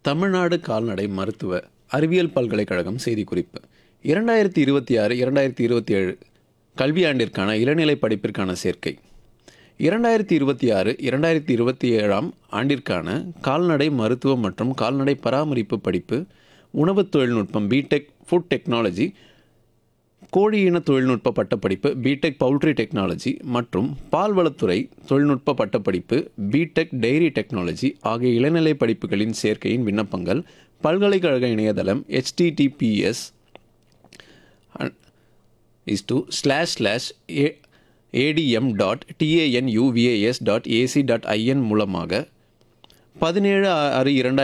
தமிழ்நாடு கால்நடை மருத்துவ அறிவியல் பல்கலைக்கழகம் செய்திக்குறிப்பு இரண்டாயிரத்தி இருபத்தி ஆறு இரண்டாயிரத்தி இருபத்தி ஏழு கல்வியாண்டிற்கான இளநிலை படிப்பிற்கான சேர்க்கை இரண்டாயிரத்தி இருபத்தி ஆறு இரண்டாயிரத்தி இருபத்தி ஏழாம் ஆண்டிற்கான கால்நடை மருத்துவம் மற்றும் கால்நடை பராமரிப்பு படிப்பு உணவுத் தொழில்நுட்பம் பிடெக் ஃபுட் டெக்னாலஜி கோழி இன தொழில்நுட்ப பட்டப்படிப்பு பிடெக் பவுல்ட்ரி டெக்னாலஜி மற்றும் பால்வளத்துறை தொழில்நுட்ப பட்டப்படிப்பு பிடெக் டெய்ரி டெக்னாலஜி ஆகிய இளநிலை படிப்புகளின் சேர்க்கையின் விண்ணப்பங்கள் பல்கலைக்கழக இணையதளம் https is to slash slash A ATM dot TANUVAS dot AC dot IN மூலமாக பதினேழு ஆறு இரண்டாயிரத்தி